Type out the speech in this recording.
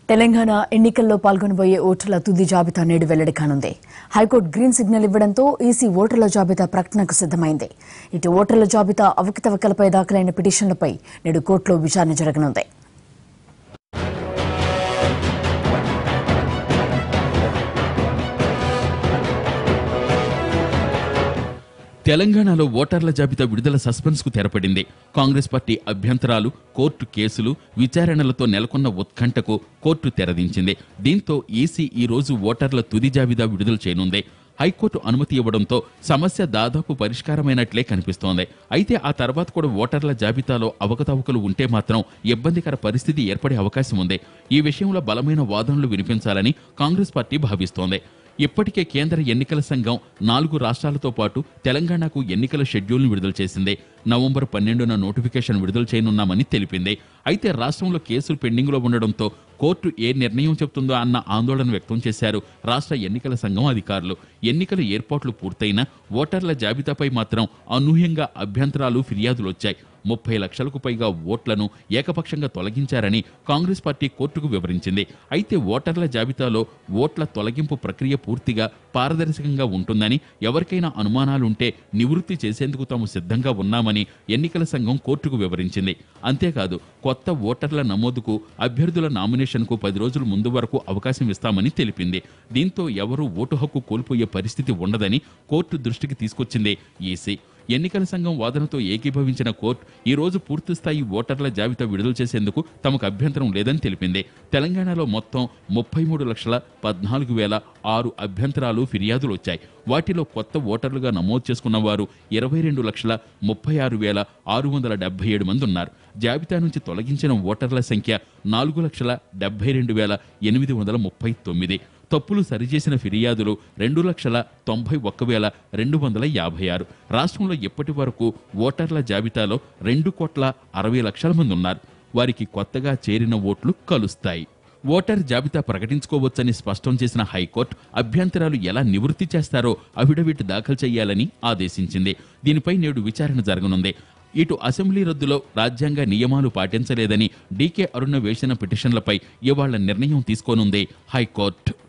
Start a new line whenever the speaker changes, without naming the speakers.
తెలంగాణ ఎన్నికల్లో పాల్గొనబోయే ఓటర్ల తుది జాబితా నేడు వెల్లడి కానుంది హైకోర్టు గ్రీన్ సిగ్నల్ ఇవ్వడంతో ఈసీ ఓటర్ల జాబితా ప్రకటనకు సిద్దమైంది ఇటు ఓటర్ల జాబితా అవకతవకలపై దాఖలైన పిటిషన్లపై నేడు కోర్టులో విచారణ జరగనుంది
తెలంగాణలో ఓటర్ల జాబితా విడుదల సస్పెన్స్ కు తెరపడింది కాంగ్రెస్ పార్టీ అభ్యంతరాలు కోర్టు కేసులు విచారణలతో నెలకొన్న ఉత్కంఠకు కోర్టు తెరదించింది దీంతో ఈసీ ఈ రోజు ఓటర్ల తుది జాబితా విడుదల చేయనుంది హైకోర్టు అనుమతి ఇవ్వడంతో సమస్య దాదాపు పరిష్కారమైనట్లే కనిపిస్తోంది అయితే ఆ తర్వాత కూడా ఓటర్ల జాబితాలో అవకతవకలు ఉంటే మాత్రం ఇబ్బందికర పరిస్థితి ఏర్పడే అవకాశం ఉంది ఈ విషయంలో బలమైన వాదనలు వినిపించాలని కాంగ్రెస్ పార్టీ భావిస్తోంది ఇప్పటికే కేంద్ర ఎన్నికల సంఘం నాలుగు రాష్ట్రాలతో పాటు తెలంగాణకు ఎన్నికల షెడ్యూల్ను విడుదల చేసింది నవంబర్ పన్నెండున నోటిఫికేషన్ విడుదల చేయనున్నామని తెలిపింది అయితే రాష్ట్రంలో కేసులు పెండింగ్లో ఉండడంతో కోర్టు ఏ నిర్ణయం చెబుతుందో అన్న ఆందోళన వ్యక్తం చేశారు రాష్ట్ర ఎన్నికల సంఘం అధికారులు ఎన్నికల ఏర్పాట్లు పూర్తయినా ఓటర్ల జాబితాపై మాత్రం అనూహ్యంగా అభ్యంతరాలు ఫిర్యాదులు వచ్చాయి ముప్పై లక్షలకు పైగా ఓట్లను ఏకపక్షంగా తొలగించారని కాంగ్రెస్ పార్టీ కోర్టుకు వివరించింది అయితే ఓటర్ల జాబితాలో ఓట్ల తొలగింపు ప్రక్రియ పూర్తిగా పారదర్శకంగా ఉంటుందని ఎవరికైనా అనుమానాలుంటే నివృత్తి చేసేందుకు తాము సిద్ధంగా ఉన్నామని ఎన్నికల సంఘం కోర్టుకు వివరించింది అంతేకాదు కొత్త ఓటర్ల నమోదుకు అభ్యర్థుల నామినేషన్కు పది రోజుల ముందు వరకు అవకాశం ఇస్తామని తెలిపింది దీంతో ఎవరూ ఓటు హక్కు కోల్పోయే పరిస్థితి ఉండదని కోర్టు దృష్టికి తీసుకొచ్చింది ఈసీ ఎన్నికల సంఘం వాదనతో ఏకీభవించిన కోర్టు ఈ రోజు పూర్తిస్థాయి ఓటర్ల జాబితా విడుదల చేసేందుకు తమకు అభ్యంతరం లేదని తెలిపింది తెలంగాణలో మొత్తం ముప్పై మూడు లక్షల పద్నాలుగు వేల ఆరు అభ్యంతరాలు ఫిర్యాదులు వచ్చాయి వాటిలో కొత్త ఓటర్లుగా నమోదు చేసుకున్న వారు ఇరవై రెండు లక్షల ముప్పై ఆరు వేల ఆరు వందల డెబ్బై ఏడు మంది ఉన్నారు జాబితా నుంచి తొలగించిన ఓటర్ల సంఖ్య నాలుగు లక్షల డెబ్బై రెండు వేల ఎనిమిది వందల ముప్పై తొమ్మిది తప్పులు సరిచేసిన ఫిర్యాదులు రెండు లక్షల తొంభై ఒక్క వేల రెండు వందల యాభై ఆరు రాష్ట్రంలో ఇప్పటి వరకు ఓటర్ల జాబితాలో రెండు కోట్ల అరవై లక్షల మంది ఉన్నారు వారికి కొత్తగా చేరిన ఓట్లు కలుస్తాయి ఓటర్ జాబితా ప్రకటించుకోవచ్చని స్పష్టం చేసిన హైకోర్టు అభ్యంతరాలు ఎలా నివృత్తి చేస్తారో అఫిడవిట్ దాఖలు చేయాలని ఆదేశించింది దీనిపై నేడు విచారణ జరగనుంది ఇటు అసెంబ్లీ రద్దులో రాజ్యాంగ నియమాలు పాటించలేదని డీకే అరుణ వేసిన పిటిషన్లపై ఇవాళ నిర్ణయం తీసుకోనుంది హైకోర్టు